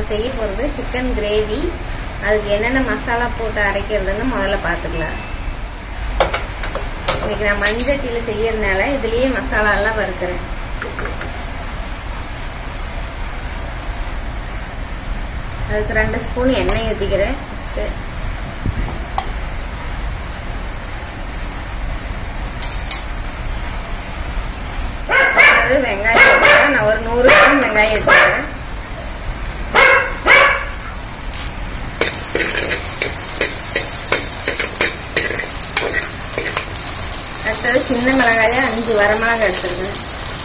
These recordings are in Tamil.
செய்ய போகிறது சிக்கன் கிரேவி அதுக்கு என்னென்ன மசாலா போட்டு அரைக்கிறதுன்னு முதல்ல பார்த்துக்கலாம் இன்னைக்கு நான் மண்சட்டியில் செய்யறதுனால இதுலேயே மசாலாலாம் வறுக்கிறேன் அதுக்கு ரெண்டு ஸ்பூன் எண்ணெய் ஊற்றிக்கிறேன் ஃபஸ்ட்டு அது வெங்காயம் எடுத்துக்கிறேன் நான் ஒரு நூறு கிராம் வெங்காயம் எடுத்துக்கிறேன் அடுத்தது சின்ன மிளகாயை அஞ்சு வரமிளகாய் எடுத்துருக்கேன்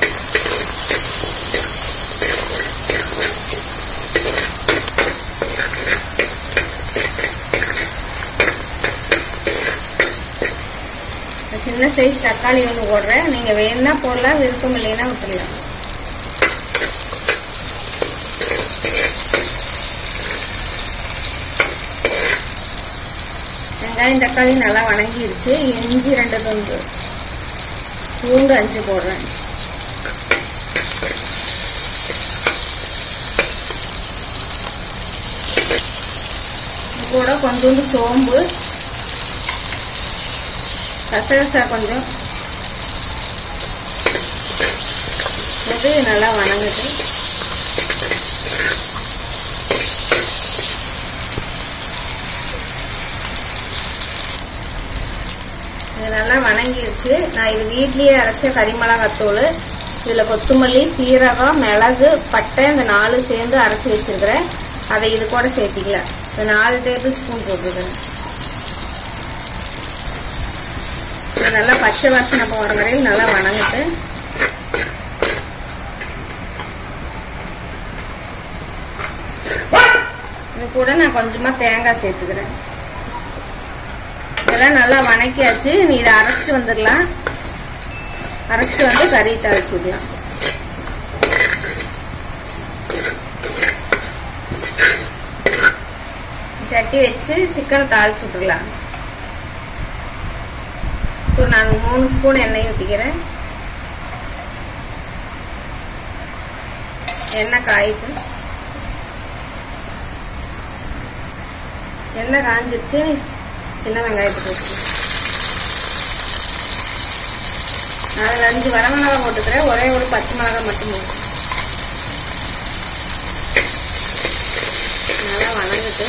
சின்ன சைஸ் தக்காளி ஒன்று போடுறேன் நீங்கள் வேணும்னா போடலாம் விருப்பம் இல்லைன்னா விட்டுடலாம் வெங்காயம் தக்காளி நல்லா வணங்கிடுச்சு இஞ்சி ரெண்டு துண்டு பூண்டு அஞ்சு போடுறேன் கூட கொஞ்சோண்டு சோம்பு கசகசா கொஞ்சம் போட்டு நல்லா வணங்குது இது நல்லா வணங்கிருச்சு நான் இது வீட்லேயே அரைச்ச கறிமிளகாத்தூள் இதில் கொத்தமல்லி சீரகம் மிளகு பட்டை இந்த நாலு சேர்ந்து அரைச்சி வச்சிருக்கிறேன் அதை இது கூட சேர்த்திக்கலாம் இந்த நாலு டேபிள் ஸ்பூன் போட்டுருக்கேன் இது நல்லா பச்சை வாசனை போகிற வரையும் நல்லா வணங்கிட்டு இது கூட நான் கொஞ்சமாக தேங்காய் சேர்த்துக்கிறேன் இதெல்லாம் நல்லா வணக்கியாச்சு நீ இதை அரைச்சிட்டு வந்துடலாம் அரைச்சிட்டு வந்து கறி தழைச்சி விடலாம் சட்டி வச்சு சிக்கனை தாளிச்சு விட்டுடலாம் ஒரு நான் மூணு ஸ்பூன் எண்ணெய் ஊற்றிக்கிறேன் எண்ணெய் காயிட்டு எண்ணெய் காஞ்சிருச்சு சின்ன வெங்காயத்தை போட்டு அதில் அஞ்சு வரமிளகா போட்டுக்கிறேன் ஒரே ஒரு பச்சை மிளகாய் மட்டும் போட்டு நல்லா வணங்கிட்டு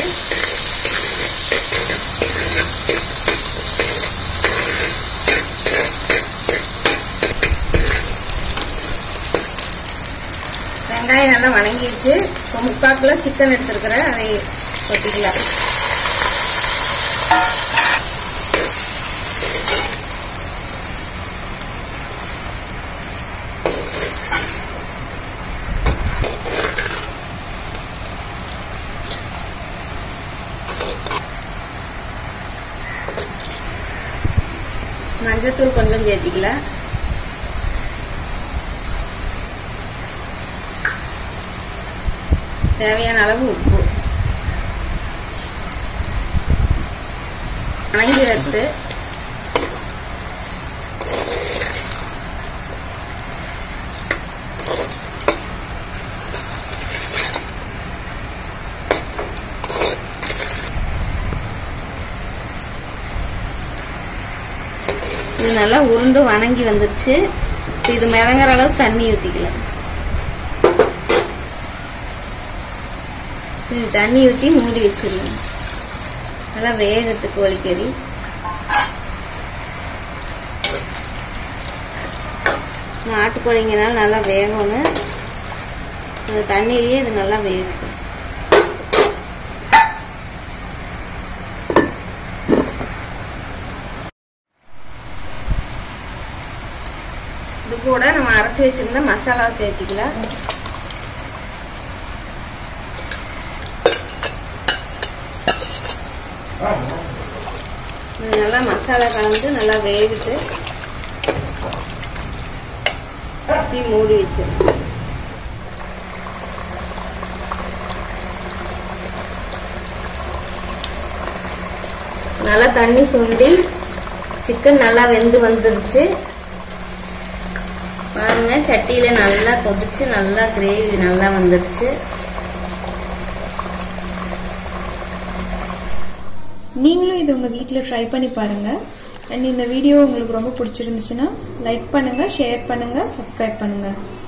வெங்காயம் நல்லா வணங்கிடுச்சு இப்போ முக்கால் கிலோ சிக்கன் எடுத்துருக்குறேன் அதை கொட்டிக்கலாம் மஞ்சத்தூள் கொஞ்சம் சேர்த்திக்கலாம் தேவையான அளவு உப்பு வணங்கிரத்து இது நல்லா உருண்டு வணங்கி வந்துருச்சு இது மிதங்குற அளவு தண்ணி ஊற்றிக்கலாம் இது தண்ணி ஊற்றி மூடி வச்சிடலாம் நல்லா வேகட்டு கோழிக்கறி நாட்டுக்கோழிங்கனால நல்லா வேகணும் அந்த தண்ணியிலேயே இது நல்லா வேகட்டும் இது கூட நம்ம அரைச்சி வச்சிருந்த மசாலா சேர்த்திக்கலாம் இது நல்லா மசாலா கலந்து நல்லா வேகிட்டு இப்படி மூடி வச்சிடணும் நல்லா தண்ணி சுண்டி சிக்கன் நல்லா வெந்து வந்துருச்சு பாருங்க சட்டியில நல்லா கொதிச்சு நல்லா கிரேவி நல்லா வந்துருச்சு நீங்களும் இது உங்கள் வீட்டில் ட்ரை பண்ணி பாருங்கள் அண்ட் இந்த வீடியோ உங்களுக்கு ரொம்ப பிடிச்சிருந்துச்சுன்னா லைக் பண்ணுங்கள் ஷேர் பண்ணுங்கள் சப்ஸ்கிரைப் பண்ணுங்கள்